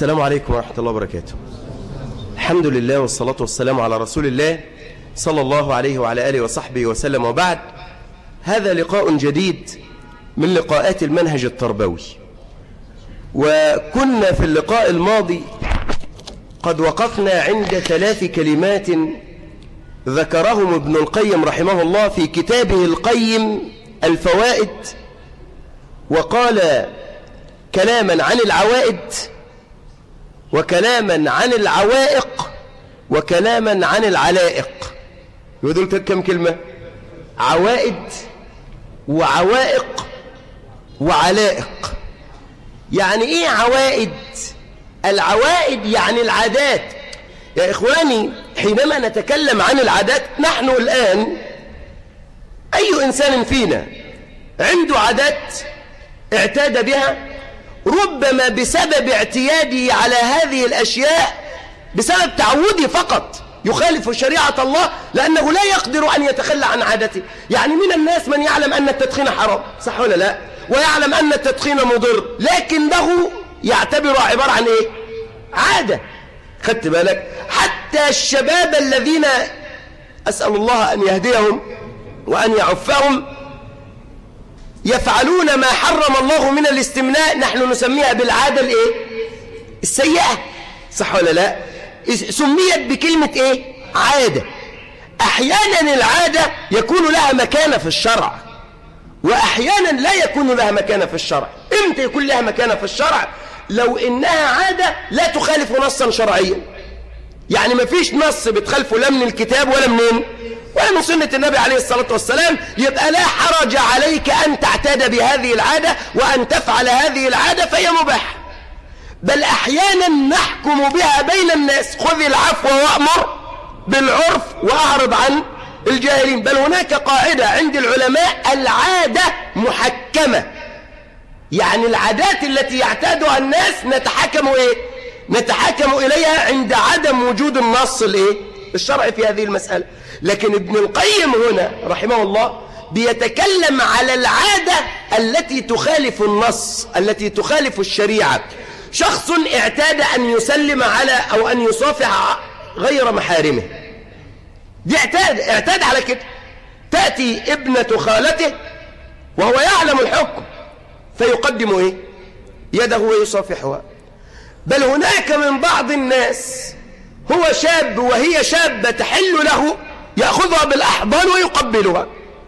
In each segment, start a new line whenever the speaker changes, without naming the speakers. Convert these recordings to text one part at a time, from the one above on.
السلام عليكم ورحمة الله وبركاته الحمد لله والصلاة والسلام على رسول الله صلى الله عليه وعلى آله وصحبه وسلم وبعد هذا لقاء جديد من لقاءات المنهج التربوي وكنا في اللقاء الماضي قد وقفنا عند ثلاث كلمات ذكرهم ابن القيم رحمه الله في كتابه القيم الفوائد وقال كلاما عن العوائد وكلاما عن العوائق وكلاما عن العلائق يقول كم كلمة عوائد وعوائق وعلائق يعني ايه عوائد العوائد يعني العادات يا إخواني حينما نتكلم عن العادات نحن الآن أي إنسان فينا عنده عادات اعتاد بها ربما بسبب اعتياده على هذه الأشياء بسبب تعوده فقط يخالف شريعة الله لأنه لا يقدر أن يتخلى عن عادته يعني من الناس من يعلم أن التدخين حرام صح ولا لا ويعلم أن التدخين مضر لكنه يعتبر عبارة عن إيه عادة خدت بالك حتى الشباب الذين أسأل الله أن يهديهم وأن يعفهم يفعلون ما حرم الله من الاستمناء نحن نسميها بالعادة الايه السيئة صح ولا لا سميت بكلمة ايه عادة احيانا العادة يكون لها مكانة في الشرع واحيانا لا يكون لها مكانة في الشرع امتى يكون لها مكانة في الشرع لو انها عادة لا تخالف نصا شرعيا يعني ما فيش نص بتخالفه لا من الكتاب ولا منين ولا من سنة النبي عليه الصلاة والسلام يبقى لا حرج عليك أن تعتاد بهذه العادة وأن تفعل هذه العادة فهي مباحة بل أحيانا نحكم بها بين الناس خذ العفو وأمر بالعرف وأعرض عن الجاهلين بل هناك قاعدة عند العلماء العادة محكمة يعني العادات التي يعتادها الناس نتحكم إيه؟ نتحكم إليها عند عدم وجود النص الإيه؟ الشرعي في هذه المسألة لكن ابن القيم هنا رحمه الله بيتكلم على العادة التي تخالف النص التي تخالف الشريعة شخص اعتاد أن يسلم على أو أن يصافح غير محارمه دي اعتاد اعتاد على كده تأتي ابنة خالته وهو يعلم الحكم فيقدم ايه يده ويصافحها بل هناك من بعض الناس هو شاب وهي شابة تحل له يأخذها بالأحضان ويقبلها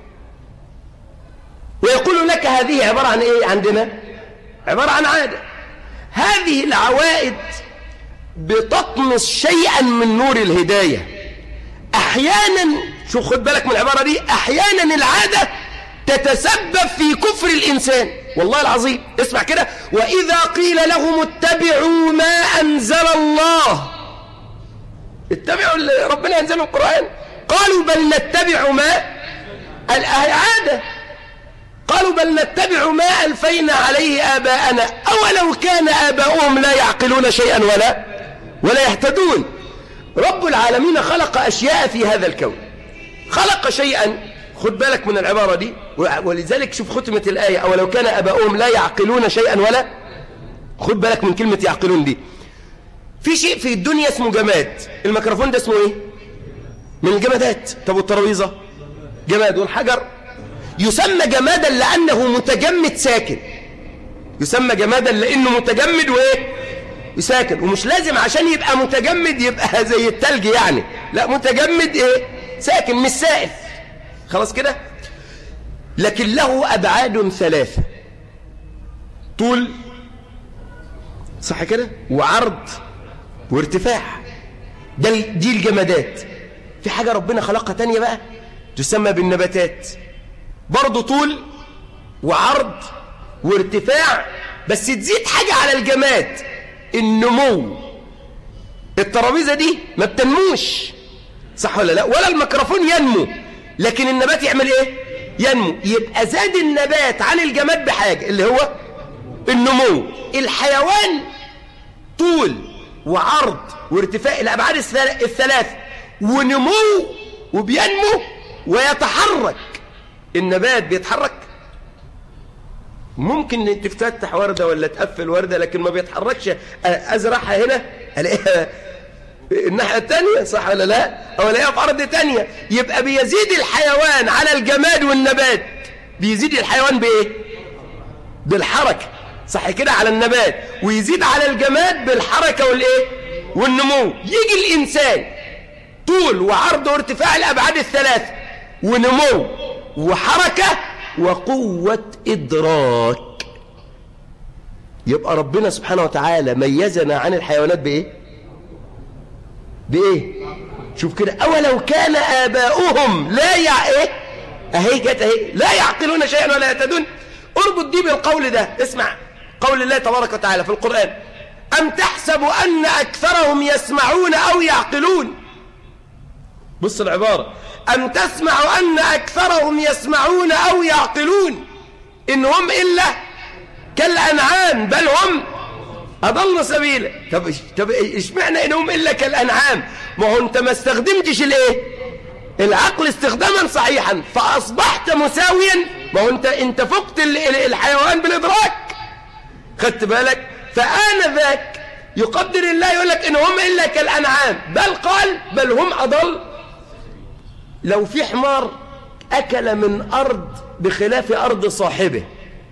ويقول لك هذه عبارة عن إيه عندنا عبارة عن عادة هذه العوائد بتطمس شيئا من نور الهداية أحيانا شو خد بالك من العبارة دي أحيانا العادة تتسبب في كفر الإنسان والله العظيم اسمع كده وإذا قيل لهم اتبعوا ما أنزل الله اتبعوا اللي ربنا أنزله القرآن قالوا بل نتبع ما العادة قالوا بل نتبع ما ألفينا عليه آباءنا أولو كان آباؤهم لا يعقلون شيئا ولا ولا يهتدون رب العالمين خلق أشياء في هذا الكون خلق شيئا خد بالك من العبارة دي ولذلك شوف ختمة الآية أولو كان آباؤهم لا يعقلون شيئا ولا خد بالك من كلمة يعقلون دي في شيء في الدنيا اسمه جماد الميكروفون ده اسمه ايه من الجمادات طب والترابيزه جماد والحجر يسمى جمادا لأنه متجمد ساكن يسمى جمادا لأنه متجمد وإيه ساكن ومش لازم عشان يبقى متجمد يبقى زي التلج يعني لا متجمد إيه ساكن مش سائل خلاص كده لكن له أبعاد ثلاثة طول صح كده وعرض وارتفاع ده دي الجمادات في حاجة ربنا خلقها تانية بقى تسمى بالنباتات برضه طول وعرض وارتفاع بس تزيد حاجة على الجماد النمو الترابيزة دي ما بتنموش صح ولا لا ولا الميكروفون ينمو لكن النبات يعمل ايه ينمو يبقى زاد النبات عن الجماد بحاجة اللي هو النمو الحيوان طول وعرض وارتفاع الأبعاد الثلاث ونمو وبينمو ويتحرك النبات بيتحرك ممكن تفتح وردة ولا تقفل وردة لكن ما بيتحركش أزرعها هنا ألاقيها الناحية التانية صح ولا لا أو ألاقيها في أرض تانية يبقى بيزيد الحيوان على الجماد والنبات بيزيد الحيوان بإيه بالحركة صح كده على النبات ويزيد على الجماد بالحركة والإيه والنمو يجي الإنسان طول وعرض وارتفاع الأبعاد الثلاثة ونمو وحركة وقوة إدراك يبقى ربنا سبحانه وتعالى ميزنا عن الحيوانات بإيه بإيه شوف كده أولو كان آباؤهم لا يع إيه أهي جت أهي لا يعقلون شيئا ولا يهتدون اربط دي بالقول ده اسمع قول الله تبارك وتعالى في القرآن أم تحسب أن أكثرهم يسمعون أو يعقلون بص العبارة أم تسمع أن أكثرهم يسمعون أو يعقلون إن هم إلا كالأنعام بل هم أضل سبيلا طب طب إيش معنى إنهم إلا كالأنعام ما هو أنت ما استخدمتش الإيه العقل استخداما صحيحا فأصبحت مساويا ما هو أنت أنت فقت الحيوان بالإدراك خدت بالك فآن ذاك يقدر الله يقول لك إن هم إلا كالأنعام بل قال بل هم أضل لو في حمار أكل من أرض بخلاف أرض صاحبه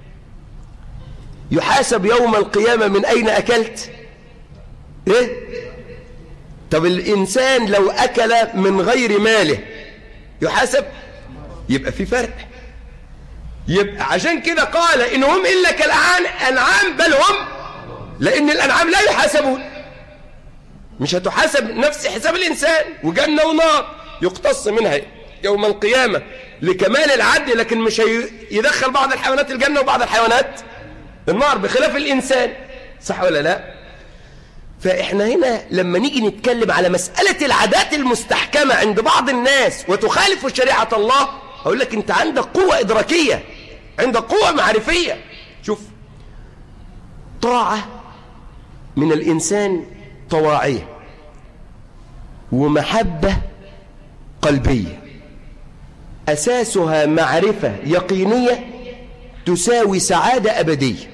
يحاسب يوم القيامة من أين أكلت إيه طب الإنسان لو أكل من غير ماله يحاسب يبقى في فرق يبقى عشان كده قال إن هم إلا كالأنعام بل هم لأن الأنعام لا يحاسبون مش هتحاسب نفس حساب الإنسان وجنة ونار يقتص منها يوم القيامة لكمال العدل لكن مش يدخل بعض الحيوانات الجنة وبعض الحيوانات النار بخلاف الإنسان صح ولا لا فإحنا هنا لما نيجي نتكلم على مسألة العادات المستحكمة عند بعض الناس وتخالف شريعة الله أقول لك أنت عندك قوة إدراكية عندك قوة معرفية شوف طاعة من الإنسان طواعية ومحبة قلبية أساسها معرفة يقينية تساوي سعادة أبدية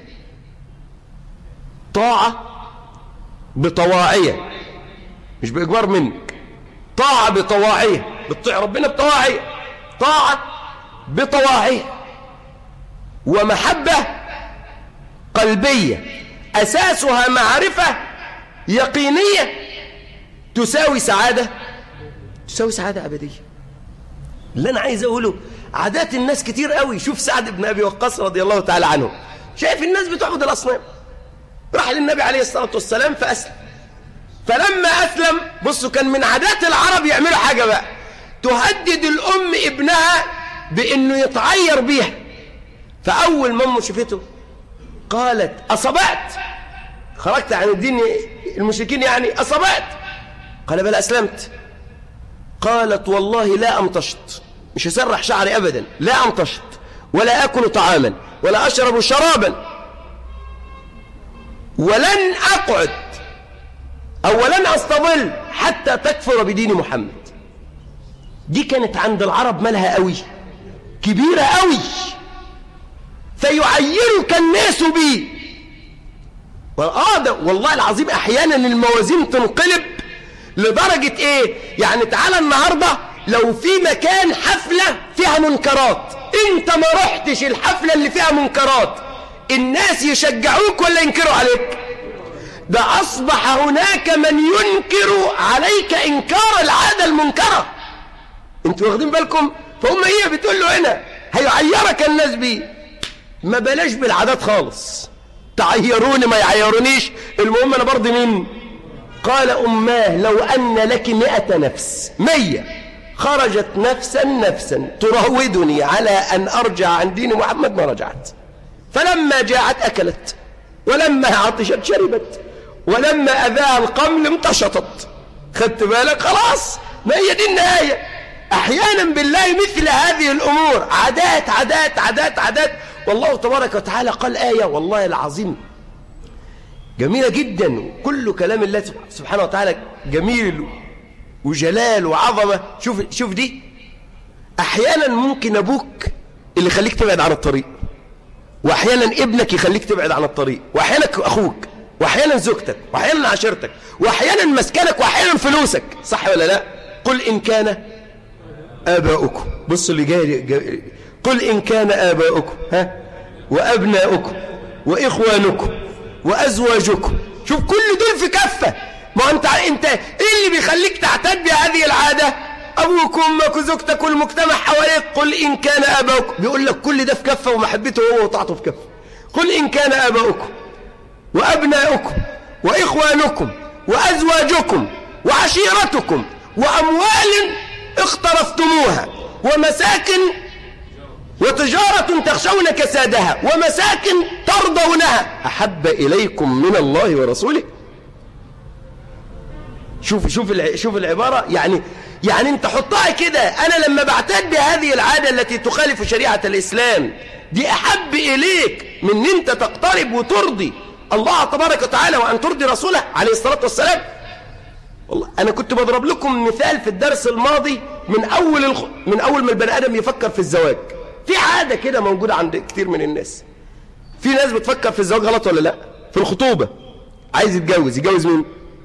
طاعة بطواعية مش بإجبار منك طاعة بطواعية بتطيع ربنا بطواعية طاعة بطواعية ومحبة قلبية أساسها معرفة يقينية تساوي سعادة تساوي سعادة أبدية اللي أنا عايز أقوله عادات الناس كتير قوي شوف سعد بن أبي وقاص رضي الله تعالى عنه شايف الناس بتعبد الأصنام راح للنبي عليه الصلاة والسلام فأسلم فلما أسلم بصوا كان من عادات العرب يعملوا حاجة بقى تهدد الأم ابنها بأنه يتعير بيها فأول ما أمه شفته قالت أصبعت خرجت عن الدين المشركين يعني أصبعت قال بل أسلمت قالت والله لا أمطشت مش هسرح شعري أبدا لا أمطشت ولا أكل طعاما ولا أشرب شرابا ولن أقعد أو ولن أستظل حتى تكفر بدين محمد دي كانت عند العرب مالها قوي كبيرة قوي فيعيرك الناس بي والله العظيم أحيانا الموازين تنقلب لدرجة ايه يعني تعالى النهاردة لو في مكان حفلة فيها منكرات انت ما رحتش الحفلة اللي فيها منكرات الناس يشجعوك ولا ينكروا عليك ده أصبح هناك من ينكر عليك إنكار العادة المنكرة انتوا واخدين بالكم فهم هي بتقول له هنا هيعيرك الناس بيه ما بلاش بالعادات خالص تعيروني ما يعيرونيش المهم انا برضي مين قال أماه لو أن لك مئة نفس مية خرجت نفسا نفسا تراودني على أن أرجع عن دين محمد ما رجعت فلما جاءت أكلت ولما عطشت شربت ولما أذاها القمل امتشطت خدت بالك خلاص ما هي دي النهاية أحيانا بالله مثل هذه الأمور عادات عادات عادات عادات والله تبارك وتعالى قال آية والله العظيم جميلة جدا وكل كلام الله سبحانه وتعالى جميل وجلال وعظمة شوف, شوف دي أحيانا ممكن أبوك اللي يخليك تبعد عن الطريق واحيانا ابنك يخليك تبعد عن الطريق واحيانا اخوك واحيانا زوجتك واحيانا عشيرتك واحيانا مسكنك واحيانا فلوسك صح ولا لا قل ان كان اباؤكم بص اللي جاي, جاي قل ان كان اباؤكم ها وابناؤكم واخوانكم وازواجكم شوف كل دول في كفه ما انت انت ايه اللي بيخليك تعتد بهذه العاده ابوك وامك وزوجتك والمجتمع حواليك قل ان كان اباؤكم بيقول لك كل ده في كفه ومحبته هو وطاعته في كفه قل ان كان اباؤكم وابناؤكم واخوانكم وازواجكم وعشيرتكم واموال اقترفتموها ومساكن وتجارة تخشون كسادها ومساكن ترضونها أحب إليكم من الله ورسوله شوف شوف شوف العبارة يعني يعني انت حطها كده انا لما بعتد بهذه العادة التي تخالف شريعة الاسلام دي احب اليك من ان انت تقترب وترضي الله تبارك وتعالى وان ترضي رسوله عليه الصلاة والسلام والله انا كنت بضرب لكم مثال في الدرس الماضي من اول الخ... من اول ما البني ادم يفكر في الزواج في عادة كده موجودة عند كتير من الناس في ناس بتفكر في الزواج غلط ولا لا في الخطوبة عايز يتجوز يتجوز مين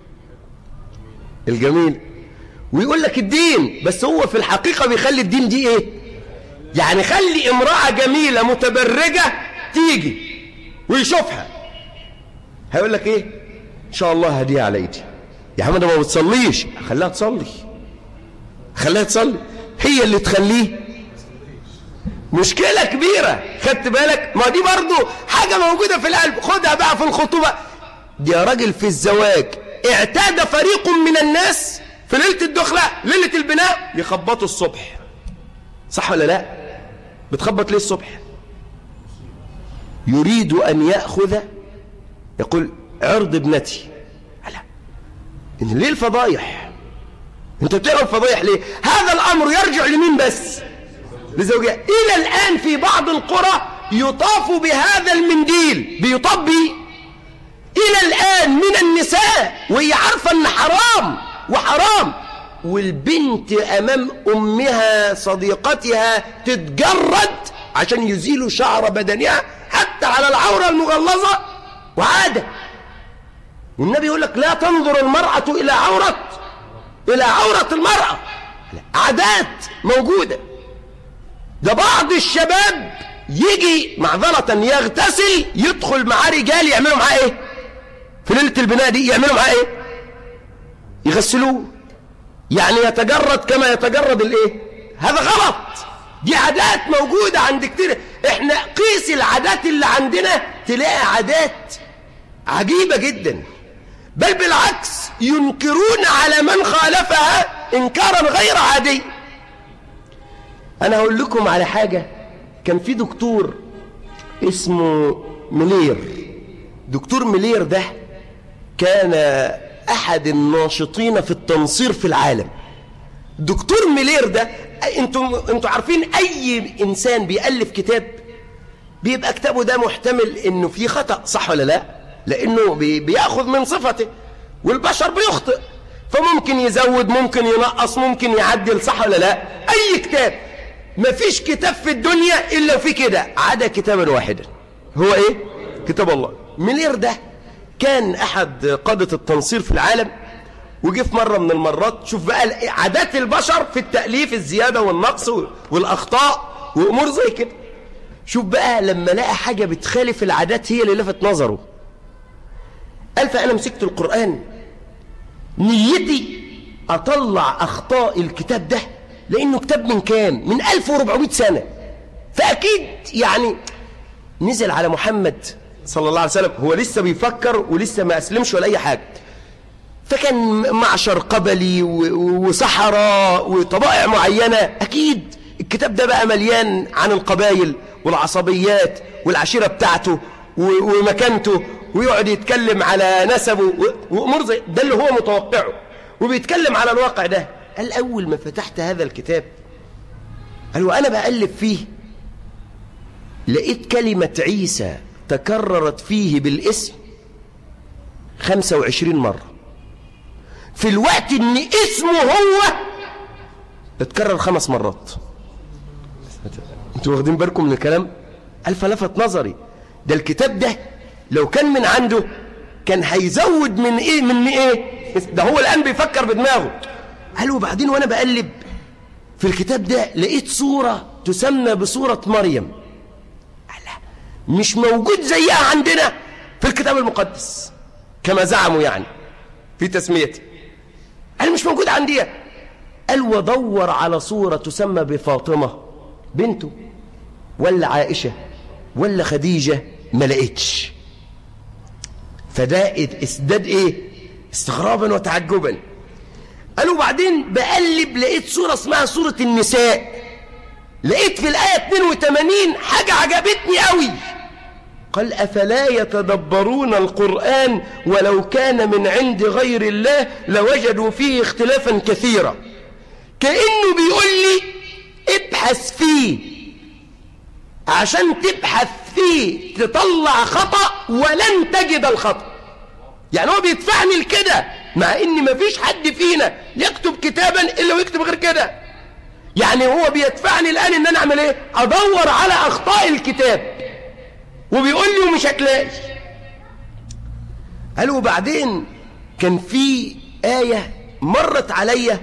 الجميل ويقول لك الدين بس هو في الحقيقة بيخلي الدين دي ايه يعني خلي امرأة جميلة متبرجة تيجي ويشوفها هيقول لك ايه ان شاء الله هديها على ايدي يا عم ده ما بتصليش خليها تصلي خليها تصلي هي اللي تخليه مشكلة كبيرة خدت بالك ما دي برضو حاجة موجودة في القلب خدها بقى في الخطوبة دي يا راجل في الزواج اعتاد فريق من الناس في ليلة الدخلة ليلة البناء يخبطوا الصبح صح ولا لا بتخبط ليه الصبح يريد أن يأخذ يقول عرض ابنتي لا إن ليه الفضايح انت بتعمل الفضايح ليه هذا الأمر يرجع لمين بس لزوجها إلى الآن في بعض القرى يطاف بهذا المنديل بيطاف به إلى الآن من النساء وهي عارفة أن حرام وحرام والبنت أمام أمها صديقتها تتجرد عشان يزيلوا شعر بدنها حتى على العورة المغلظة وعادة والنبي يقول لك لا تنظر المرأة إلى عورة إلى عورة المرأة عادات موجودة ده بعض الشباب يجي معذرة يغتسل يدخل معاه رجال يعملوا معاه ايه في ليلة البناء دي يعملوا معاه ايه يغسلوه يعني يتجرد كما يتجرد الايه هذا غلط دي عادات موجودة عند كتير احنا قيس العادات اللي عندنا تلاقي عادات عجيبة جدا بل بالعكس ينكرون على من خالفها انكارا غير عادي انا هقول لكم على حاجة كان في دكتور اسمه ملير دكتور ملير ده كان احد الناشطين في التنصير في العالم دكتور ميلير ده انتم انتوا عارفين اي انسان بيالف كتاب بيبقى كتابه ده محتمل انه فيه خطا صح ولا لا لانه بي بياخذ من صفته والبشر بيخطئ فممكن يزود ممكن ينقص ممكن يعدل صح ولا لا اي كتاب مفيش كتاب في الدنيا الا في كده عدا كتابا واحدا هو ايه كتاب الله ميلير ده كان احد قادة التنصير في العالم وجه في مرة من المرات شوف بقى عادات البشر في التأليف الزيادة والنقص والأخطاء وأمور زي كده شوف بقى لما لقى حاجة بتخالف العادات هي اللي لفت نظره قال فأنا مسكت القرآن نيتي أطلع أخطاء الكتاب ده لأنه كتاب من كام من 1400 سنة فأكيد يعني نزل على محمد صلى الله عليه وسلم هو لسه بيفكر ولسه ما أسلمش ولا أي حاجة فكان معشر قبلي وصحراء وطبائع معينة أكيد الكتاب ده بقى مليان عن القبائل والعصبيات والعشيرة بتاعته ومكانته ويقعد يتكلم على نسبه وأمور زي ده اللي هو متوقعه وبيتكلم على الواقع ده قال أول ما فتحت هذا الكتاب قال وأنا بألف فيه لقيت كلمة عيسى تكررت فيه بالاسم 25 مرة في الوقت ان اسمه هو اتكرر خمس مرات انتوا واخدين بالكم من الكلام قال فلفت نظري ده الكتاب ده لو كان من عنده كان هيزود من ايه من ايه ده هو الان بيفكر بدماغه قال وبعدين وانا بقلب في الكتاب ده لقيت صورة تسمى بصورة مريم مش موجود زيها عندنا في الكتاب المقدس كما زعموا يعني في تسميته قال مش موجود عندي قال ودور على صورة تسمى بفاطمة بنته ولا عائشة ولا خديجة ما لقيتش فده ازداد ايه استغرابا وتعجبا قالوا بعدين بقلب لقيت صورة اسمها صورة النساء لقيت في الآية 82 حاجة عجبتني قوي قال أفلا يتدبرون القرآن ولو كان من عند غير الله لوجدوا فيه اختلافا كثيرا كأنه بيقول لي ابحث فيه عشان تبحث فيه تطلع خطأ ولن تجد الخطأ يعني هو بيدفعني لكده مع ان مفيش حد فينا يكتب كتابا الا ويكتب غير كده يعني هو بيدفعني الان ان انا اعمل ايه ادور على اخطاء الكتاب وبيقول لي ومش هتلاقي قال وبعدين كان في آية مرت عليا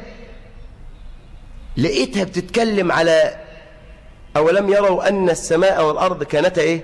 لقيتها بتتكلم على أولم يروا أن السماء والأرض كانتا إيه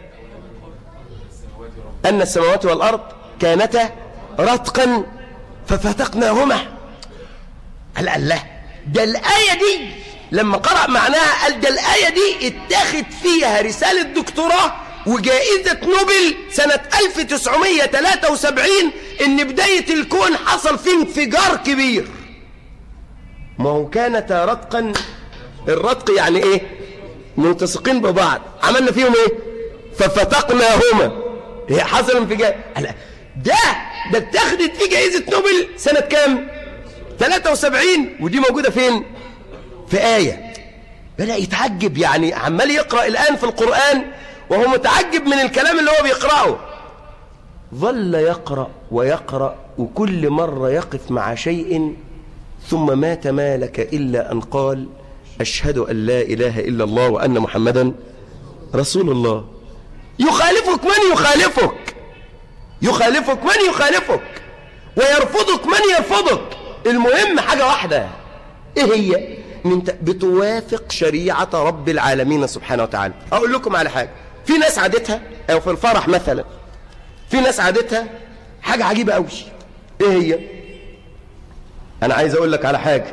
أن السماوات والأرض كانتا رتقا ففتقناهما قال الله ده الآية دي لما قرأ معناها قال ده الآية دي اتخذ فيها رسالة دكتوراه وجائزة نوبل سنة 1973 ان بداية الكون حصل فيه انفجار كبير ما هو كانت رتقا الرتق يعني ايه ملتصقين ببعض عملنا فيهم ايه ففتقناهما هي حصل انفجار ده ده اتخذت فيه جائزة نوبل سنة كام 73 ودي موجودة فين في آية بدأ يتعجب يعني عمال يقرأ الآن في القرآن وهو متعجب من الكلام اللي هو بيقرأه ظل يقرأ ويقرأ وكل مرة يقف مع شيء ثم ما تمالك إلا أن قال أشهد أن لا إله إلا الله وأن محمدا رسول الله يخالفك من يخالفك يخالفك من يخالفك ويرفضك من يرفضك المهم حاجة واحدة ايه هي انت بتوافق شريعة رب العالمين سبحانه وتعالى اقول لكم على حاجة في ناس عادتها او في الفرح مثلا في ناس عادتها حاجة عجيبة قوي ايه هي انا عايز اقول لك على حاجة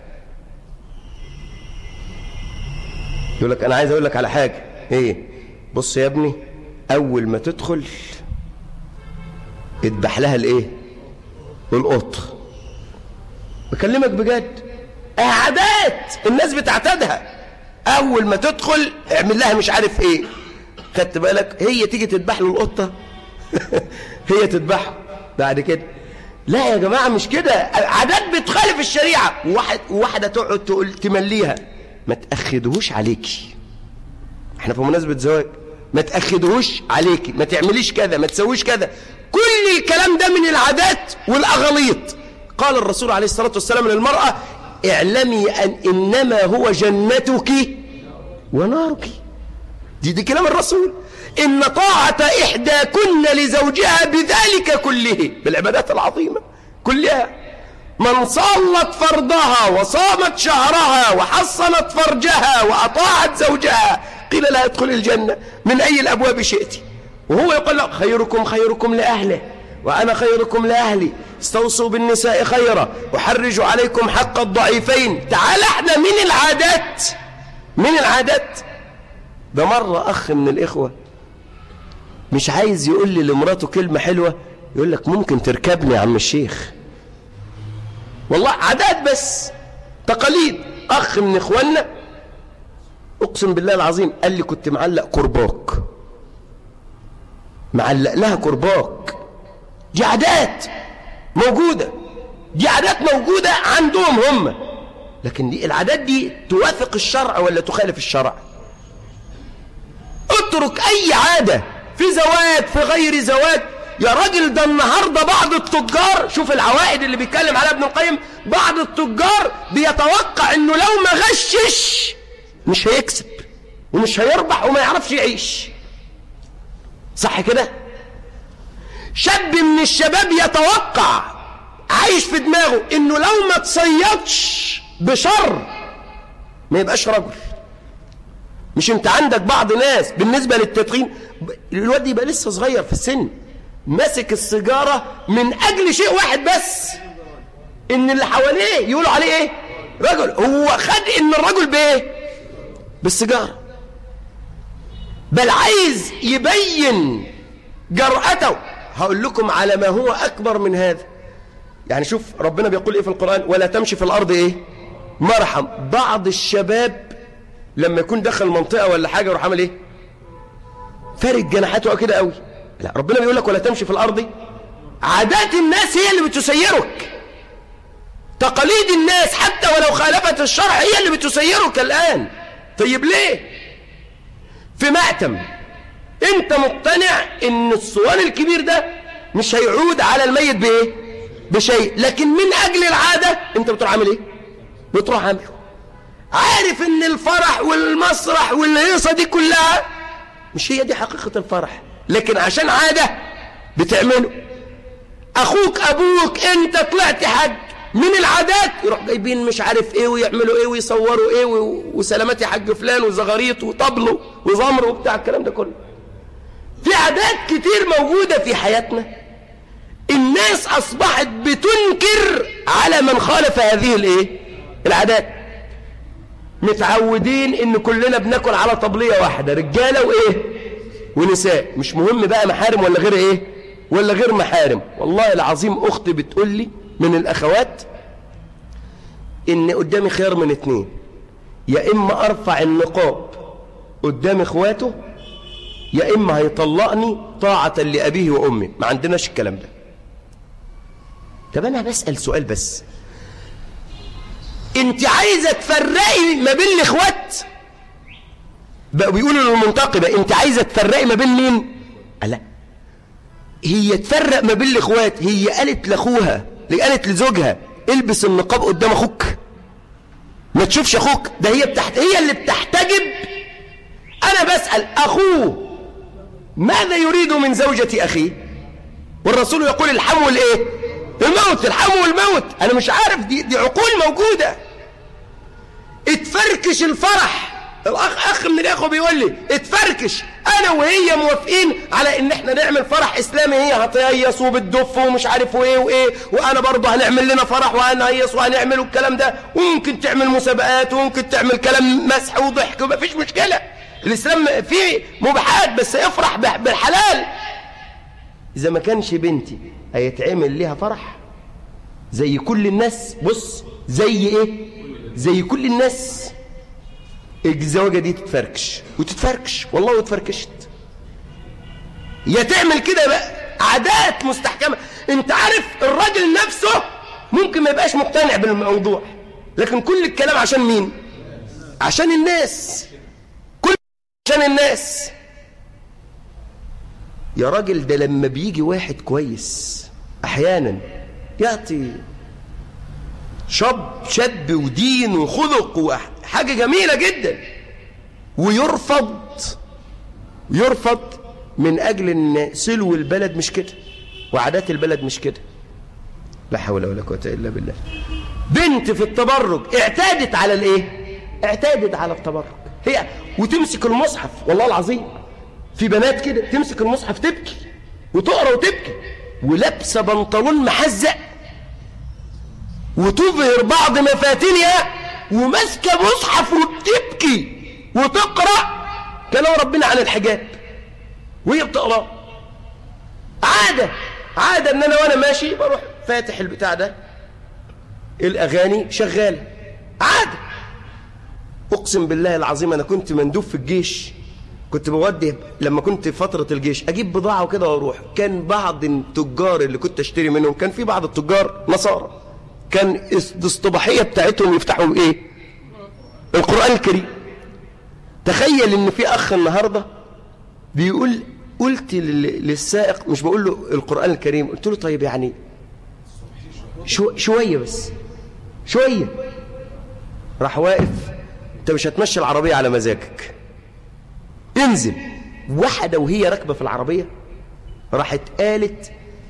يقول لك انا عايز اقول لك على حاجة ايه بص يا ابني اول ما تدخل اذبح لها الايه القط بكلمك بجد عادات الناس بتعتادها اول ما تدخل اعمل لها مش عارف ايه خدت بالك هي تيجي تذبح له القطه هي تذبحها بعد كده لا يا جماعه مش كده عادات بتخالف الشريعه واحد واحده تقعد تقول تمليها ما تاخدهوش عليكي احنا في مناسبه زواج ما تاخدهوش عليكي ما تعمليش كذا ما تسويش كذا كل الكلام ده من العادات والاغاليط قال الرسول عليه الصلاه والسلام للمراه اعلمي ان انما هو جنتك ونارك دي دي كلام الرسول إن طاعة إحداكن لزوجها بذلك كله بالعبادات العظيمة كلها من صلت فرضها وصامت شهرها وحصنت فرجها وأطاعت زوجها قيل لا يدخل الجنة من أي الأبواب شئت وهو يقول لك خيركم خيركم لأهله وأنا خيركم لأهلي استوصوا بالنساء خيرا وحرجوا عليكم حق الضعيفين تعال احنا من العادات من العادات ده مرة أخ من الإخوة مش عايز يقول لي لمراته كلمة حلوة يقول لك ممكن تركبني يا عم الشيخ والله عادات بس تقاليد أخ من إخواننا أقسم بالله العظيم قال لي كنت معلق كرباك معلق لها كرباك دي عادات موجودة دي عادات موجودة عندهم هم لكن دي العادات دي توافق الشرع ولا تخالف الشرع اترك اي عادة في زواج في غير زواج يا راجل ده النهاردة بعض التجار شوف العوائد اللي بيتكلم عليها ابن القيم بعض التجار بيتوقع انه لو ما غشش مش هيكسب ومش هيربح وما يعرفش يعيش صح كده شاب من الشباب يتوقع عايش في دماغه انه لو ما تصيدش بشر ما يبقاش رجل مش انت عندك بعض ناس بالنسبة للتدخين الواد يبقى لسه صغير في السن ماسك السيجارة من اجل شيء واحد بس ان اللي حواليه يقولوا عليه ايه رجل هو خد ان الرجل بايه بالسيجارة بل عايز يبين جرأته هقول لكم على ما هو اكبر من هذا يعني شوف ربنا بيقول ايه في القرآن ولا تمشي في الارض ايه مرحم بعض الشباب لما يكون دخل منطقة ولا حاجة يروح عمل ايه فارق جناحاته كده قوي لا ربنا بيقول لك ولا تمشي في الارض عادات الناس هي اللي بتسيرك تقاليد الناس حتى ولو خالفت الشرع هي اللي بتسيرك الآن طيب ليه في مأتم انت مقتنع ان الصوان الكبير ده مش هيعود على الميت بايه بشيء لكن من اجل العادة انت بتروح عامل ايه بتروح عامله عارف ان الفرح والمسرح والهيصة دي كلها مش هي دي حقيقة الفرح لكن عشان عادة بتعمله اخوك ابوك انت طلعت حج من العادات يروح جايبين مش عارف ايه ويعملوا ايه ويصوروا ايه وسلامات يا حاج فلان وزغاريط وطبل وزمر وبتاع الكلام ده كله في عادات كتير موجودة في حياتنا الناس اصبحت بتنكر على من خالف هذه الايه العادات متعودين ان كلنا بناكل على طبلية واحدة رجالة وايه ونساء مش مهم بقى محارم ولا غير ايه ولا غير محارم والله العظيم اختي بتقول لي من الاخوات ان قدامي خيار من اتنين يا اما ارفع النقاب قدام اخواته يا اما هيطلقني طاعة لابيه وامي ما عندناش الكلام ده طب انا بسأل سؤال بس انت عايزة تفرقي ما بين الاخوات بقوا بيقولوا للمنتقبة انت عايزة تفرقي ما بين مين لا هي تفرق ما بين الاخوات هي قالت لاخوها قالت لزوجها البس النقاب قدام اخوك ما تشوفش اخوك ده هي بتحت هي اللي بتحتجب انا بسأل اخوه ماذا يريد من زوجة اخيه والرسول يقول الحم والايه الموت الحم والموت انا مش عارف دي, دي عقول موجودة اتفركش الفرح الاخ اخ من الاخوه بيقول لي اتفركش انا وهي موافقين على ان احنا نعمل فرح اسلامي هي هتهيص وبتدف ومش عارف وايه وايه وانا برضه هنعمل لنا فرح وهنهيص وهنعمل الكلام ده وممكن تعمل مسابقات وممكن تعمل كلام مسح وضحك ومفيش مشكله الاسلام فيه مباحات بس افرح بالحلال اذا ما كانش بنتي هيتعمل ليها فرح زي كل الناس بص زي ايه زي كل الناس الزواجه دي تتفركش وتتفركش والله وتفركشت يا تعمل كده بقى عادات مستحكمه انت عارف الراجل نفسه ممكن ما يبقاش مقتنع بالموضوع لكن كل الكلام عشان مين عشان الناس كل عشان الناس يا راجل ده لما بيجي واحد كويس احيانا يعطي شاب شاب ودين وخلق وحاجة جميلة جدا ويرفض يرفض من أجل أن سلو البلد مش كده وعادات البلد مش كده لا حول ولا قوة إلا بالله بنت في التبرج اعتادت على الايه اعتادت على التبرج هي وتمسك المصحف والله العظيم في بنات كده تمسك المصحف تبكي وتقرا وتبكي ولابسه بنطلون محزق وتظهر بعض مفاتنها وماسكه مصحف وبتبكي وتقرا كلام ربنا عن الحجاب وهي بتقرا عاده عاده ان انا وانا ماشي بروح فاتح البتاع ده الاغاني شغاله عاده اقسم بالله العظيم انا كنت مندوب في الجيش كنت بودي لما كنت في فترة الجيش أجيب بضاعة وكده وأروح كان بعض التجار اللي كنت أشتري منهم كان في بعض التجار نصارى كان الاصطباحية بتاعتهم يفتحوا إيه القرآن الكريم تخيل إن في أخ النهاردة بيقول قلت للسائق مش بقول له القرآن الكريم قلت له طيب يعني شو شوية بس شوية راح واقف انت مش هتمشي العربية على مزاجك انزل واحدة وهي راكبة في العربية راحت قالت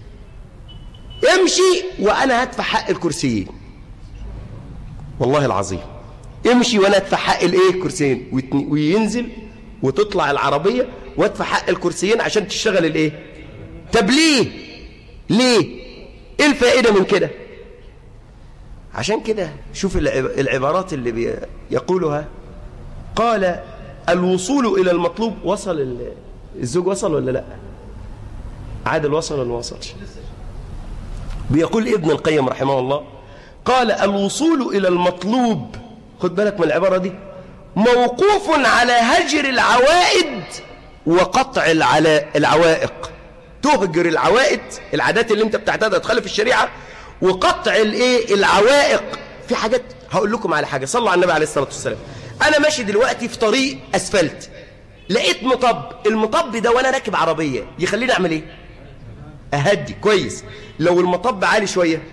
امشي وأنا هدفع حق الكرسيين والله العظيم امشي وأنا هدفع حق الايه الكرسيين ويتن- وينزل وتطلع العربية وادفع حق الكرسيين عشان تشتغل الايه طب ليه ليه ايه الفائدة من كده عشان كده شوف العب- العبارات اللي بي- يقولها قال الوصول إلى المطلوب وصل ال- الزوج وصل ولا لا عادل وصل ولا ما وصلش بيقول ابن القيم رحمه الله قال الوصول إلى المطلوب خد بالك من العبارة دي موقوف على هجر العوائد وقطع العلا- العوائق تهجر العوائد العادات اللي انت بتعتادها تخالف الشريعة وقطع الايه العوائق في حاجات هقول لكم على حاجة صلوا على النبي عليه الصلاة والسلام انا ماشي دلوقتي في طريق اسفلت لقيت مطب المطب ده وانا راكب عربية يخليني اعمل ايه اهدي كويس لو المطب عالي شوية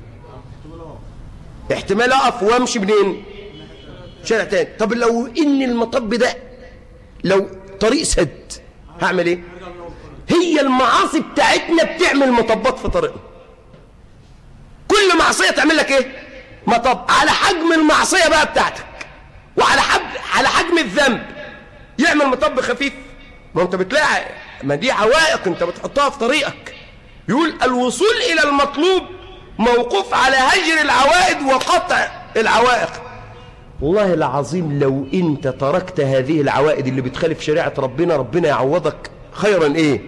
احتمال اقف وامشي منين شارع تاني طب لو ان المطب ده لو طريق سد هعمل ايه هي المعاصي بتاعتنا بتعمل مطبات في طريقنا كل معصية تعمل لك ايه مطب على حجم المعصية بقى بتاعتك وعلى حجم على حجم الذنب يعمل مطب خفيف ما انت بتلاقي ما دي عوائق انت بتحطها في طريقك يقول الوصول الى المطلوب موقوف على هجر العوائد وقطع العوائق والله العظيم لو انت تركت هذه العوائد اللي بتخالف شريعة ربنا ربنا يعوضك خيرا ايه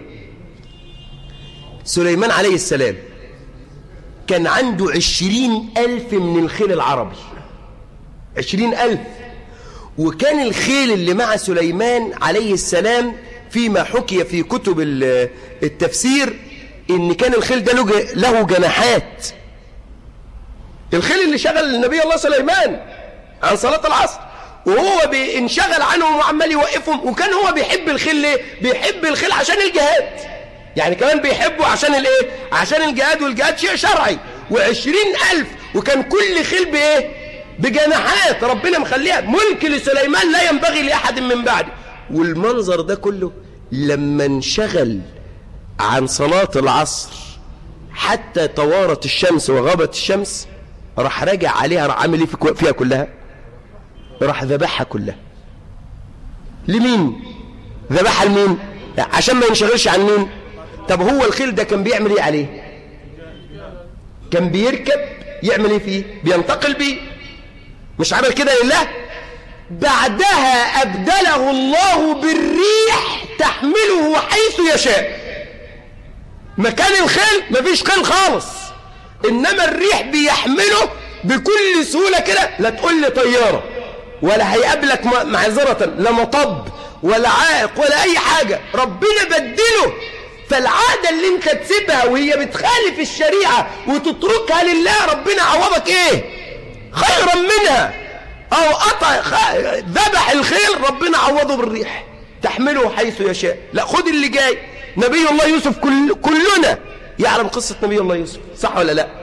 سليمان عليه السلام كان عنده عشرين ألف من الخيل العربي عشرين ألف وكان الخيل اللي مع سليمان عليه السلام فيما حكي في كتب ال- التفسير ان كان الخيل ده له ج- له جناحات الخيل اللي شغل النبي الله سليمان عن صلاة العصر وهو بينشغل عنهم وعمال يوقفهم وكان هو بيحب الخيل ليه بيحب الخيل عشان الجهاد يعني كمان بيحبه عشان الايه عشان الجهاد والجهاد شيء شرعي وعشرين ألف وكان كل خيل بايه بجناحات ربنا مخليها ملك لسليمان لا ينبغي لأحد من بعده والمنظر ده كله لما انشغل عن صلاة العصر حتى توارت الشمس وغابت الشمس راح راجع عليها راح عامل ايه في- فيها كلها راح ذبحها كلها لمين ذبحها لمين لا عشان ما ينشغلش عن مين طب هو الخيل ده كان بيعمل ايه عليه كان بيركب يعمل ايه فيه بينتقل بيه مش عمل كده لله بعدها أبدله الله بالريح تحمله حيث يشاء مكان الخيل مفيش خيل خالص إنما الريح بيحمله بكل سهولة كده لا تقول لي طيارة ولا هيقابلك م- معذرة لا مطب ولا عائق ولا أي حاجة ربنا بدله فالعادة اللي انت تسيبها وهي بتخالف الشريعة وتتركها لله ربنا عوضك ايه خيرا منها او قطع خ- ذبح الخيل ربنا عوضه بالريح تحمله حيث يشاء لا خد اللي جاي نبي الله يوسف كل كلنا يعلم قصة نبي الله يوسف صح ولا لا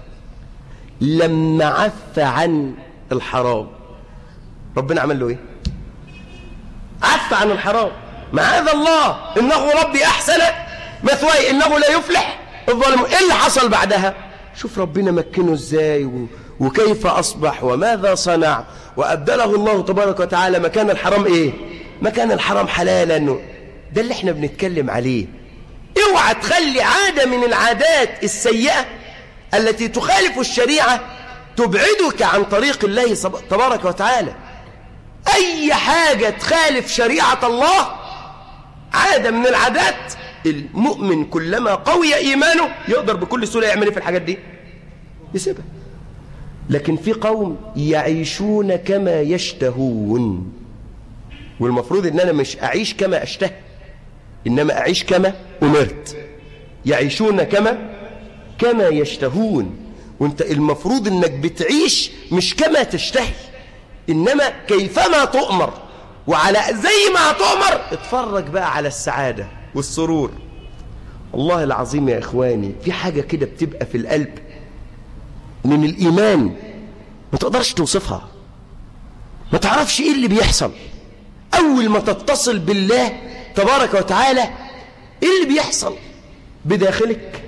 لما عف عن الحرام ربنا عمل له ايه عف عن الحرام معاذ الله انه ربي احسن مثواي انه لا يفلح الظالمون ايه اللي حصل بعدها شوف ربنا مكنه ازاي و... وكيف اصبح وماذا صنع وابدله الله تبارك وتعالى مكان الحرام ايه مكان الحرام حلالا ده اللي احنا بنتكلم عليه اوعى تخلي عادة من العادات السيئة التي تخالف الشريعة تبعدك عن طريق الله سب- تبارك وتعالى أي حاجة تخالف شريعة الله عادة من العادات المؤمن كلما قوي إيمانه يقدر بكل سهولة يعمل إيه في الحاجات دي يسيبها لكن في قوم يعيشون كما يشتهون والمفروض ان انا مش اعيش كما اشتهي انما اعيش كما امرت يعيشون كما كما يشتهون وانت المفروض انك بتعيش مش كما تشتهي انما كيفما تؤمر وعلى زي ما هتؤمر اتفرج بقى على السعادة والسرور الله العظيم يا اخواني في حاجة كده بتبقى في القلب من الايمان ما تقدرش توصفها ما تعرفش ايه اللي بيحصل اول ما تتصل بالله تبارك وتعالى ايه اللي بيحصل بداخلك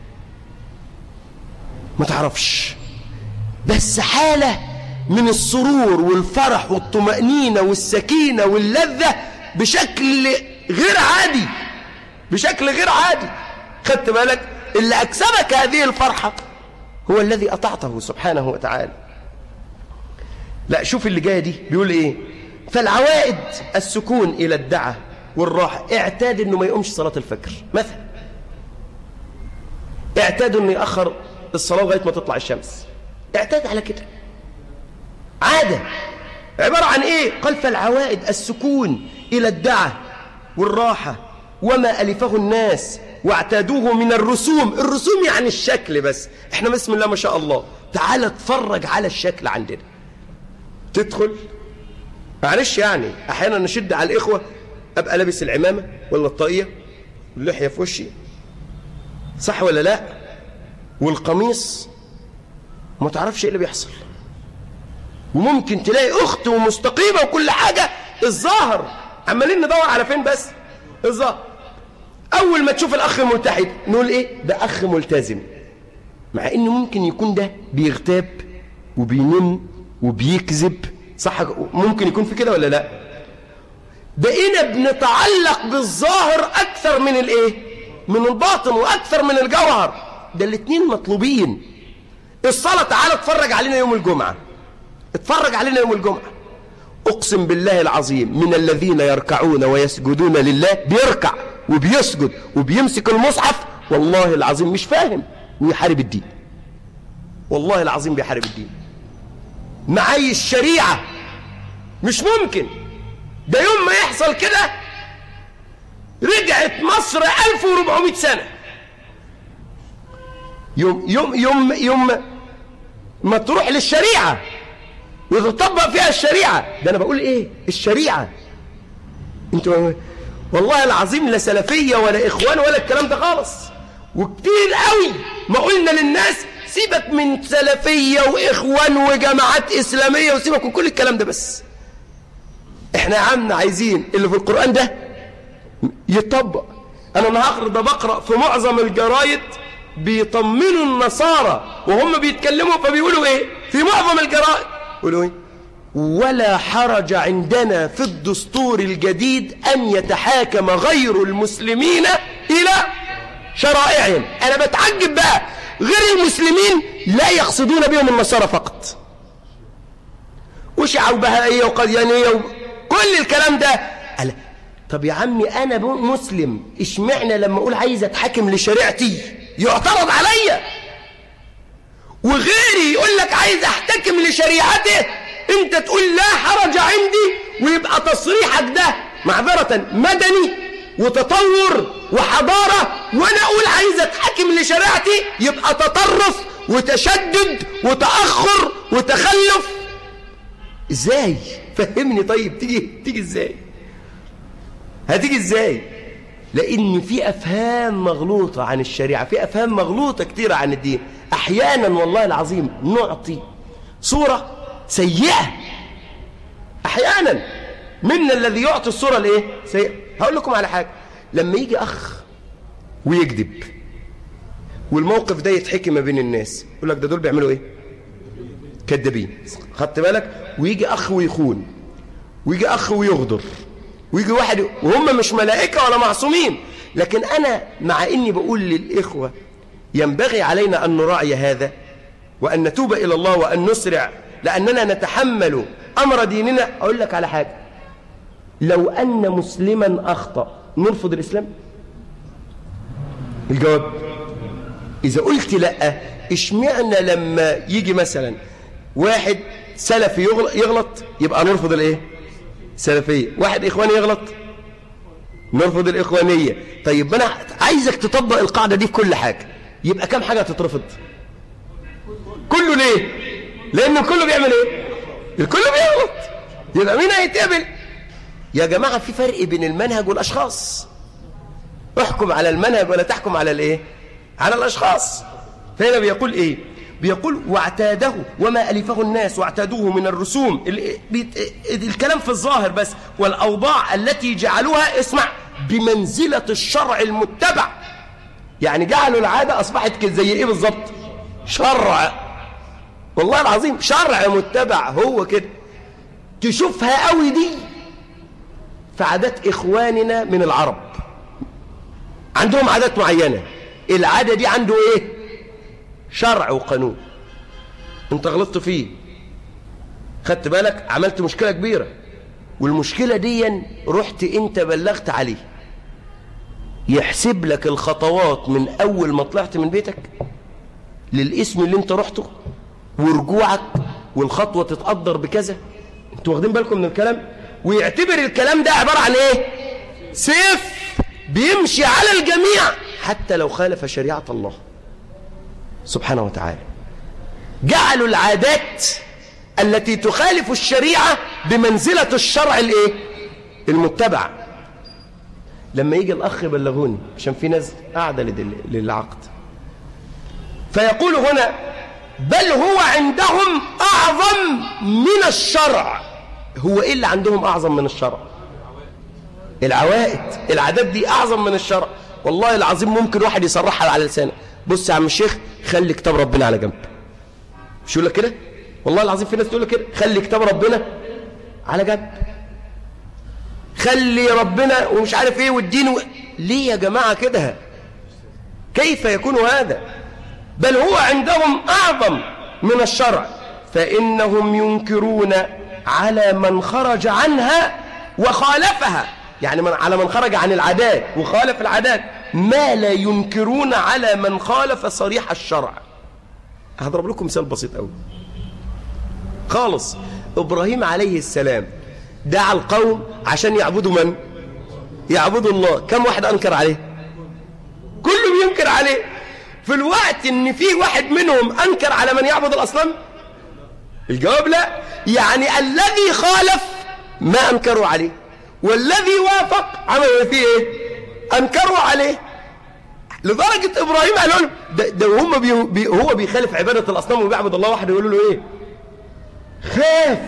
ما تعرفش بس حالة من السرور والفرح والطمأنينة والسكينة واللذة بشكل غير عادي بشكل غير عادي خدت بالك اللي أكسبك هذه الفرحة هو الذي أطعته سبحانه وتعالى لا شوف اللي جاية دي بيقول إيه فالعوائد السكون إلى الدعة والراحة اعتاد إنه ما يقومش صلاة الفجر مثلا اعتاد إنه يأخر الصلاة لغاية ما تطلع الشمس اعتاد على كده عادة عبارة عن ايه قال فالعوائد السكون الى الدعة والراحة وما ألفه الناس واعتادوه من الرسوم الرسوم يعني الشكل بس احنا بسم الله ما شاء الله تعال اتفرج على الشكل عندنا تدخل معلش يعني احيانا نشد على الاخوة ابقى لابس العمامة ولا الطاقية واللحية في وشي صح ولا لا والقميص ما تعرفش ايه اللي بيحصل وممكن تلاقي اخت ومستقيمه وكل حاجه الظاهر عمالين ندور على فين بس الظاهر اول ما تشوف الاخ ملتحد نقول ايه ده اخ ملتزم مع انه ممكن يكون ده بيغتاب وبينم وبيكذب صح ممكن يكون في كده ولا لا بقينا بنتعلق بالظاهر اكثر من الايه من الباطن واكثر من الجوهر ده الاثنين مطلوبين الصلاه تعالى اتفرج علينا يوم الجمعه اتفرج علينا يوم الجمعة أقسم بالله العظيم من الذين يركعون ويسجدون لله بيركع وبيسجد وبيمسك المصحف والله العظيم مش فاهم ويحارب الدين والله العظيم بيحارب الدين معي الشريعة مش ممكن ده يوم ما يحصل كده رجعت مصر 1400 سنة يوم يوم يوم يوم ما تروح للشريعة وتطبق فيها الشريعة ده أنا بقول إيه الشريعة انتوا والله العظيم لا سلفية ولا إخوان ولا الكلام ده خالص وكتير قوي ما قلنا للناس سيبك من سلفية وإخوان وجماعات إسلامية وسيبك من كل الكلام ده بس احنا يا عم عايزين اللي في القرآن ده يطبق أنا النهارده بقرأ في معظم الجرايد بيطمنوا النصارى وهم بيتكلموا فبيقولوا ايه في معظم الجرائد يقولوا ايه ولا حرج عندنا في الدستور الجديد أن يتحاكم غير المسلمين إلى شرائعهم أنا بتعجب بقى غير المسلمين لا يقصدون بهم النصارى فقط وشيعة وبهائية وقديانية وكل الكلام ده قال طب يا عمي أنا مسلم اشمعنى لما أقول عايز أتحكم لشريعتي يعترض عليا وغيري يقول لك عايز احتكم لشريعته انت تقول لا حرج عندي ويبقى تصريحك ده معذرة مدني وتطور وحضارة وانا اقول عايز اتحكم لشريعتي يبقى تطرف وتشدد وتأخر وتخلف ازاي فهمني طيب تيجي تيجي ازاي هتيجي ازاي لان في افهام مغلوطة عن الشريعة في افهام مغلوطة كتيرة عن الدين احيانا والله العظيم نعطي صورة سيئة احيانا منا الذي يعطي الصورة الايه سيئة هقول لكم على حاجة لما يجي اخ ويكذب والموقف ده يتحكي ما بين الناس يقول لك ده دول بيعملوا ايه كذابين خدت بالك ويجي اخ ويخون ويجي اخ ويغدر ويجي واحد وهم مش ملائكة ولا معصومين لكن انا مع اني بقول للاخوة ينبغي علينا ان نراعي هذا وان نتوب الى الله وان نسرع لاننا نتحمل امر ديننا اقول لك على حاجة لو ان مسلما اخطأ نرفض الاسلام الجواب اذا قلت لا اشمعنى لما يجي مثلا واحد سلفي يغلط يبقى نرفض الايه سلفيه واحد اخواني يغلط نرفض الاخوانيه طيب انا عايزك تطبق القاعده دي في كل حاجه يبقى كم حاجه تترفض كله ليه لان كله بيعمل ايه الكل بيغلط يبقى مين هيتقبل يا جماعه في فرق بين المنهج والاشخاص احكم على المنهج ولا تحكم على الايه على الاشخاص فهنا بيقول ايه بيقول واعتاده وما ألفه الناس واعتادوه من الرسوم ال... الكلام في الظاهر بس والأوضاع التي جعلوها اسمع بمنزلة الشرع المتبع يعني جعلوا العادة أصبحت كده زي إيه بالظبط شرع والله العظيم شرع متبع هو كده تشوفها قوي دي في عادات إخواننا من العرب عندهم عادات معينة العادة دي عنده إيه شرع وقانون انت غلطت فيه خدت بالك عملت مشكلة كبيرة والمشكلة دي رحت انت بلغت عليه يحسب لك الخطوات من اول ما طلعت من بيتك للاسم اللي انت رحته ورجوعك والخطوة تتقدر بكذا انتوا واخدين بالكم من الكلام ويعتبر الكلام ده عبارة عن ايه سيف بيمشي على الجميع حتى لو خالف شريعة الله سبحانه وتعالى جعلوا العادات التي تخالف الشريعة بمنزلة الشرع الايه المتبع لما يجي الأخ بلغوني عشان في ناس قاعدة للعقد فيقول هنا بل هو عندهم أعظم من الشرع هو إيه اللي عندهم أعظم من الشرع العوائد العادات دي أعظم من الشرع والله العظيم ممكن واحد يصرحها على لسانه بص يا عم الشيخ خلي كتاب ربنا على جنب مش يقول لك كده والله العظيم في ناس تقول لك كده خلي كتاب ربنا على جنب خلي ربنا ومش عارف ايه والدين و... ليه يا جماعة كده كيف يكون هذا بل هو عندهم أعظم من الشرع فإنهم ينكرون على من خرج عنها وخالفها يعني من على من خرج عن العادات وخالف العادات ما لا ينكرون على من خالف صريح الشرع هضرب لكم مثال بسيط قوي خالص إبراهيم عليه السلام دعا القوم عشان يعبدوا من يعبدوا الله كم واحد أنكر عليه كله بينكر عليه في الوقت ان في واحد منهم أنكر على من يعبد الأصنام الجواب لا يعني الذي خالف ما أنكروا عليه والذي وافق عملوا فيه ايه أنكروا عليه لدرجة إبراهيم قالوا له ده, ده هم بي بي هو بيخالف عبادة الأصنام وبيعبد الله وحده يقولوا له إيه خاف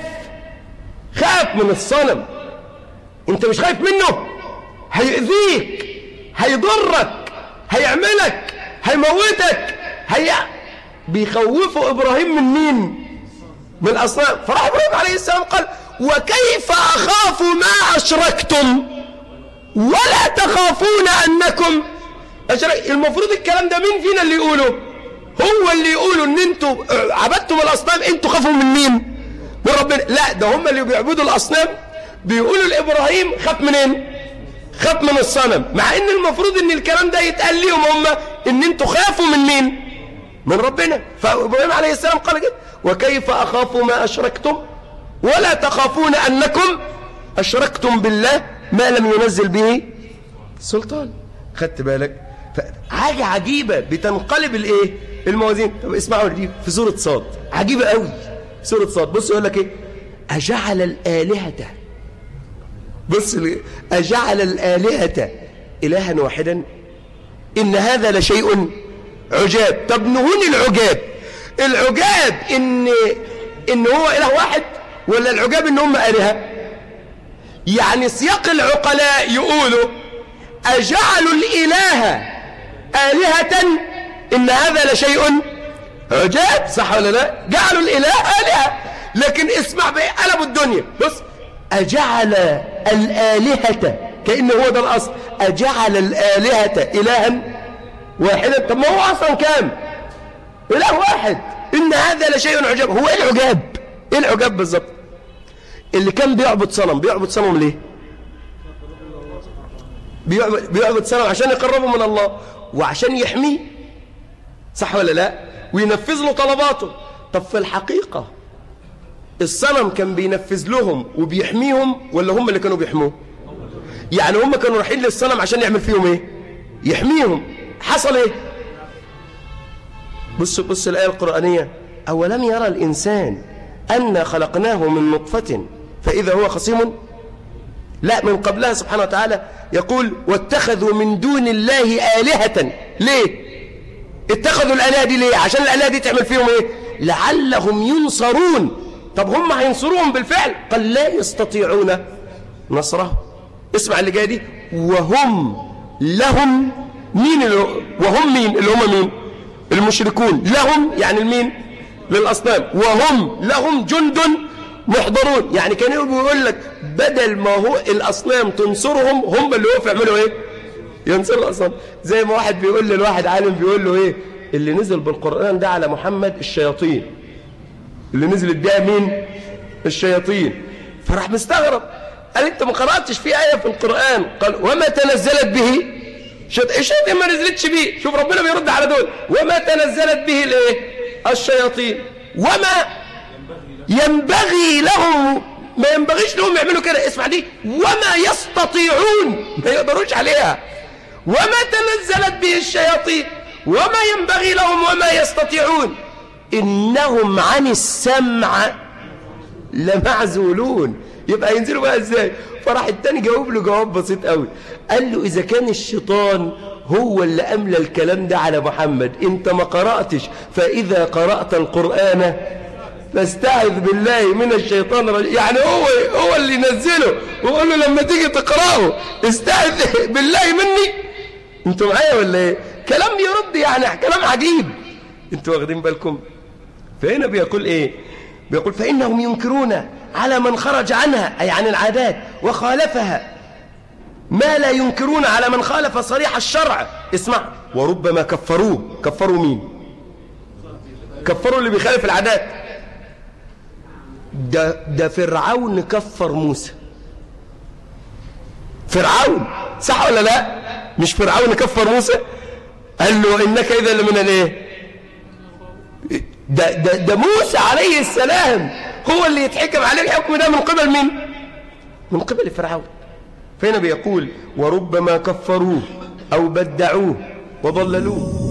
خاف من الصنم انت مش خايف منه هيأذيك هيضرك هيعملك هيموتك هي بيخوفوا إبراهيم من مين من الأصنام فراح إبراهيم عليه السلام قال وكيف أخاف ما أشركتم ولا تخافون أنكم أشرك المفروض الكلام ده مين فينا اللي يقوله هو اللي يقولوا ان انتوا عبدتم الأصنام انتوا خافوا من مين من ربنا لا ده هم اللي بيعبدوا الأصنام بيقولوا لإبراهيم خاف منين خاف من الصنم مع ان المفروض ان الكلام ده يتقال ليهم هم ان انتوا خافوا من مين من ربنا فإبراهيم عليه السلام قال كده وكيف أخاف ما أشركتم ولا تخافون أنكم أشركتم بالله ما لم ينزل به سلطان خدت بالك حاجة عجيبة بتنقلب الايه الموازين طب اسمعوا دي في سورة صاد عجيبة قوي سورة صاد بص يقول لك ايه أجعل الآلهة بص أجعل الآلهة إلها واحدا إن هذا لشيء عجاب طب نهون العجاب العجاب إن, إن هو إله واحد ولا العجاب إن هم آلهة يعني سياق العقلاء يقولوا أجعلوا الإله آلهة إن هذا لشيء عجاب صح ولا لا جعلوا الإله آلهة لكن اسمع بقى قلبوا الدنيا بص أجعل الآلهة كأنه هو ده الأصل أجعل الآلهة إلها واحدا طب ما هو أصلا كام إله واحد إن هذا لشيء عجاب هو إيه العجاب إيه العجاب بالظبط اللي كان بيعبد صنم بيعبد صنم ليه بيعبد, بيعبد صنم عشان يقربه من الله وعشان يحميه صح ولا لا وينفذ له طلباته طب في الحقيقة الصنم كان بينفذ لهم وبيحميهم ولا هم اللي كانوا بيحموه يعني هم كانوا رايحين للصنم عشان يعمل فيهم ايه يحميهم حصل ايه بص بص الآية القرآنية أولم يرى الإنسان أن خلقناه من نطفة فإذا هو خصيم لا من قبلها سبحانه وتعالى يقول واتخذوا من دون الله آلهة ليه اتخذوا الآلهة دي ليه عشان الآلهة دي تعمل فيهم ايه لعلهم ينصرون طب هم هينصروهم بالفعل قال لا يستطيعون نصره اسمع اللي جاي دي وهم لهم مين اللي وهم مين اللي هم مين المشركون لهم يعني المين للأصنام وهم لهم جند محضرون يعني كان بيقول لك بدل ما هو الأصنام تنصرهم هم اللي وقفوا يعملوا ايه ينصروا الأصنام زي ما واحد بيقول للواحد عالم بيقول له ايه اللي نزل بالقرآن ده على محمد الشياطين اللي نزلت بيها مين الشياطين فراح مستغرب قال انت ما قرأتش في آية في القرآن قال وما تنزلت به الشياطين ما نزلتش به شوف ربنا بيرد على دول وما تنزلت به الايه الشياطين وما ينبغي لهم ما ينبغيش لهم يعملوا كده اسمع دي وما يستطيعون ما يقدروش عليها وما تنزلت به الشياطين وما ينبغي لهم وما يستطيعون إنهم عن السمع لمعزولون يبقى ينزلوا بقى ازاي فراح التاني جاوب له جواب بسيط قوي قال له إذا كان الشيطان هو اللي أملى الكلام ده على محمد انت ما قرأتش فإذا قرأت القرآن فاستعذ بالله من الشيطان الرجيم يعني هو هو اللي ينزله ويقول له لما تيجي تقرأه استعذ بالله مني انتوا معايا ولا ايه كلام يرد يعني كلام عجيب انتوا واخدين بالكم فهنا بيقول ايه بيقول فإنهم ينكرون على من خرج عنها أي عن العادات وخالفها ما لا ينكرون على من خالف صريح الشرع اسمع وربما كفروه كفروا مين كفروا اللي بيخالف العادات ده, ده فرعون كفر موسى فرعون صح ولا لا مش فرعون كفر موسى قال له إنك إذا لمن الايه ده, ده, ده موسى عليه السلام هو اللي يتحكم عليه الحكم ده من قبل مين من قبل فرعون فهنا بيقول وربما كفروه أو بدعوه وضللوه